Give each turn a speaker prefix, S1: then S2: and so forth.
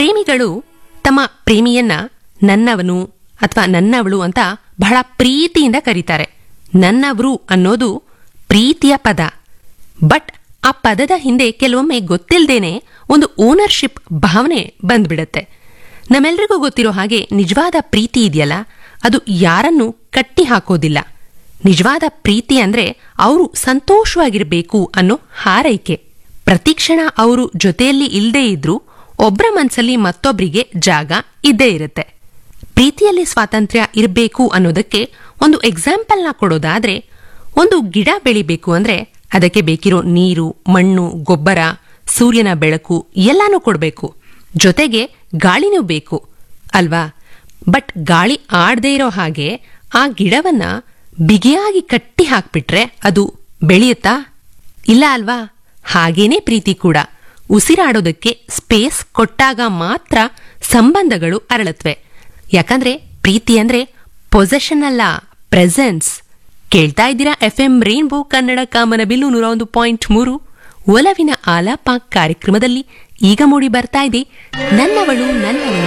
S1: ಪ್ರೇಮಿಗಳು ತಮ್ಮ ಪ್ರೇಮಿಯನ್ನ ನನ್ನವನು ಅಥವಾ ನನ್ನವಳು ಅಂತ ಬಹಳ ಪ್ರೀತಿಯಿಂದ ಕರೀತಾರೆ ನನ್ನವರು ಅನ್ನೋದು ಪ್ರೀತಿಯ ಪದ ಬಟ್ ಆ ಪದದ ಹಿಂದೆ ಕೆಲವೊಮ್ಮೆ ಗೊತ್ತಿಲ್ಲದೇನೆ ಒಂದು ಓನರ್ಶಿಪ್ ಭಾವನೆ ಬಂದ್ಬಿಡತ್ತೆ ನಮ್ಮೆಲ್ರಿಗೂ ಗೊತ್ತಿರೋ ಹಾಗೆ ನಿಜವಾದ ಪ್ರೀತಿ ಇದೆಯಲ್ಲ ಅದು ಯಾರನ್ನು ಕಟ್ಟಿ ಹಾಕೋದಿಲ್ಲ ನಿಜವಾದ ಪ್ರೀತಿ ಅಂದ್ರೆ ಅವರು ಸಂತೋಷವಾಗಿರ್ಬೇಕು ಅನ್ನೋ ಹಾರೈಕೆ ಪ್ರತಿಕ್ಷಣ ಅವರು ಜೊತೆಯಲ್ಲಿ ಇಲ್ಲದೇ ಇದ್ರೂ ಒಬ್ರ ಮನ್ಸಲ್ಲಿ ಮತ್ತೊಬ್ರಿಗೆ ಜಾಗ ಇದ್ದೇ ಇರುತ್ತೆ ಪ್ರೀತಿಯಲ್ಲಿ ಸ್ವಾತಂತ್ರ್ಯ ಇರಬೇಕು ಅನ್ನೋದಕ್ಕೆ ಒಂದು ಎಕ್ಸಾಂಪಲ್ನ ಕೊಡೋದಾದ್ರೆ ಒಂದು ಗಿಡ ಬೆಳಿಬೇಕು ಅಂದ್ರೆ ಅದಕ್ಕೆ ಬೇಕಿರೋ ನೀರು ಮಣ್ಣು ಗೊಬ್ಬರ ಸೂರ್ಯನ ಬೆಳಕು ಎಲ್ಲಾನು ಕೊಡಬೇಕು ಜೊತೆಗೆ ಗಾಳಿನೂ ಬೇಕು ಅಲ್ವಾ ಬಟ್ ಗಾಳಿ ಆಡದೇ ಇರೋ ಹಾಗೆ ಆ ಗಿಡವನ್ನ ಬಿಗಿಯಾಗಿ ಕಟ್ಟಿ ಹಾಕ್ಬಿಟ್ರೆ ಅದು ಬೆಳೆಯುತ್ತಾ ಇಲ್ಲ ಅಲ್ವಾ ಹಾಗೇನೇ ಪ್ರೀತಿ ಕೂಡ ಉಸಿರಾಡೋದಕ್ಕೆ ಸ್ಪೇಸ್ ಕೊಟ್ಟಾಗ ಮಾತ್ರ ಸಂಬಂಧಗಳು ಅರಳತ್ವೆ ಯಾಕಂದ್ರೆ ಪ್ರೀತಿ ಅಂದ್ರೆ ಪೊಸೆಷನ್ ಅಲ್ಲ ಪ್ರೆಸೆನ್ಸ್ ಕೇಳ್ತಾ ಇದ್ದೀರಾ ಎಫ್ ಎಂ ರೈನ್ಬೋ ಕನ್ನಡ ಕಾಮನ ಬಿಲ್ಲು ನೂರ ಒಂದು ಪಾಯಿಂಟ್ ಮೂರು ಒಲವಿನ ಆಲಾಪ ಕಾರ್ಯಕ್ರಮದಲ್ಲಿ ಈಗ ಮೂಡಿ ಬರ್ತಾ ಇದೆ ನನ್ನವಳು ನನ್ನವಳು